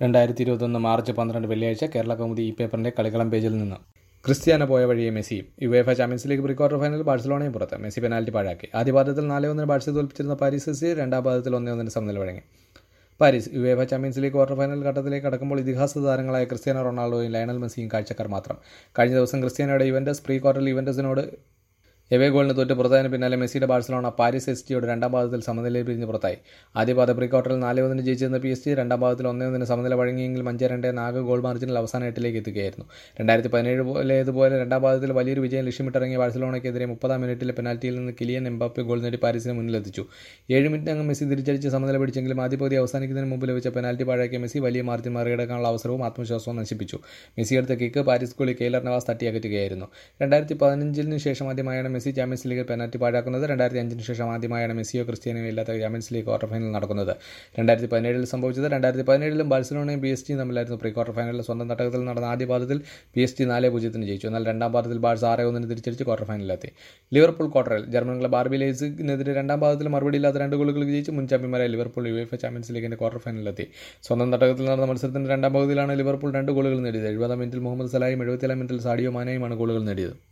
രണ്ടായിരത്തി ഇരുപത്തൊന്ന് മാർച്ച് പന്ത്രണ്ട് വെള്ളിയാഴ്ച കേരള കൗമുദി ഈ പേപ്പറിന്റെ കളിക്കളം പേജിൽ നിന്ന് ക്രിസ്ത്യാനോ പോയ വഴിയെ മെസ്സിയും UEFA champions league pre quarter final ബാഴ്സലോണയും പുറത്ത് മെസ്സി പെനാൽറ്റി പാഴാക്കി ആദ്യ പാദത്തിൽ നാല് ഒന്നിന് ബാഴ്സ തോൽപ്പിച്ചിരുന്ന പാരീസ് എസ് രണ്ടാം പാദത്തിൽ ഒന്നേ ഒന്നിന് സമനില വഴങ്ങി Paris UEFA champions league quarter final ഘട്ടത്തിലേക്ക് കടക്കുമ്പോൾ ഇതിഹാസ താരങ്ങളായ ക്രിസ്ത്യാനോ റൊണാൾഡോയും ലയണൽ മെസ്സിയും കാഴ്ചക്കാർ മാത്രം കഴിഞ്ഞ ദിവസം ക്രിസ്ത്യാനോയുടെ ഇവന്റസ് പ്രീ ക്വാർട്ടറിൽ ഇവന്റസിനോട് എവേ ഗോളിന് തോറ്റ് പുറത്തായതിന് പിന്നാലെ മെസ്സിയുടെ ബാഴ്സലോണ പാരീസ് എസ് ടിയുടെ രണ്ടാം പാദത്തിൽ സമനിലയിൽ പിരിഞ്ഞ് പുറത്തായി ആദ്യ പാദ പ്രീ ക്വാർട്ടറിൽ നാല് ഒന്നിന് ജയിച്ചിരുന്ന പി എസ് ടി രണ്ടാം പാദത്തിൽ ഒന്നേ ഒന്നിന് സമനില വഴങ്ങിയെങ്കിലും അഞ്ച് രണ്ട് നാഗ് ഗോൾ മാർജിനിൽ അവസാന എട്ടിലേക്ക് എത്തുകയായിരുന്നു രണ്ടായിരത്തി പതിനേഴ് പോലെതുപോലെ രണ്ടാം പാദത്തിൽ വലിയൊരു വിജയം ലക്ഷ്യമിട്ടിറങ്ങിയ ബാഴ്സലോണയ്ക്കെതിരെ മുപ്പതാം മിനിറ്റിലെ പെനാൽറ്റിയിൽ നിന്ന് കിലിയൻ എംബാപ്പെ ഗോൾ നേടി പാരീസിനെ മുന്നിലെത്തിച്ചു ഏഴ് മിനിറ്റിനകം മെസ്സി തിരിച്ചടിച്ച് സമനില പിടിച്ചെങ്കിലും ആദ്യ പകുതി അവസാനിക്കുന്നതിന് മുമ്പ് ലഭിച്ച പെനാൽറ്റി പാഴാക്കിയ മെസ്സി വലിയ മാർജിൻ മറികടക്കാനുള്ള അവസരവും ആത്മവിശ്വാസവും നശിപ്പിച്ചു മെസ്സി എടുത്ത kick Paris goalie Keylor Navas തട്ടിയകറ്റുകയായിരുന്നു രണ്ടായിരത്തി പതിനഞ്ചിന് ശേഷം ആദ്യമായാണ് മെസ്സി ചാമ്പ്യൻസ് ലീഗിൽ പെനാൽറ്റി പാഴാക്കുന്നത് രണ്ടായിരത്തി അഞ്ചിന് ശേഷം ആദ്യമായാണ് മെസ്സിയോ ക്രിസ്ത്യാനിയോ ഇല്ലാത്ത ചാമ്പ്യൻസ് ലീഗ് ക്വാർട്ടർ ഫൈനൽ നടക്കുന്നത് രണ്ടായിരത്തി പതിനേഴിൽ സംഭവിച്ചത് രണ്ടായിരത്തി പതിനേഴിലും ബാഴ്സലോണയും ബി എസ് ടിയും തമ്മിലായിരുന്നു പ്രീ ക്വാർട്ടർ ഫൈനലിൽ സ്വന്തം തട്ടകത്തിൽ നടന്ന ആദ്യ പാദത്തിൽ പി എസ് ടി നാല് പൂജ്യത്തിന് ജയിച്ചു എന്നാൽ രണ്ടാം പാദത്തിൽ ബാഴ്സ ആറ് ഒന്നിന് തിരിച്ചടിച്ച് ക്വാർട്ടർ ഫൈനലിലെത്തി ലിവർപൂൾ ക്വാർട്ടറിൽ ജർമ്മൻ ക്ലബ് ആർബി ലേസിനെതിരെ രണ്ടാം പാദത്തിൽ മറുപടിയില്ലാത്ത രണ്ട് ഗോളുകൾ ജയിച്ച് മുൻ ചാമ്പ്യന്മാരായ ലിവർപൂൾ യുവേഫ ചാമ്പ്യൻസ് ലീഗിന്റെ ക്വാർട്ടർ ഫൈനലിലെത്തി സ്വന്തം തട്ടകത്തിൽ നടന്ന മത്സരത്തിന്റെ രണ്ടാം പകുതിയിലാണ് ലിവർപൂൾ രണ്ട് ഗോളുകൾ നേടിയത് എഴുപതാം മിനിറ്റിൽ മുഹമ്മദ് സലായും എഴുപത്തിയേഴാം മിനിറ്റിൽ സാഡിയോ മാനയുമാണ് ഗോളുകൾ നേടിയത്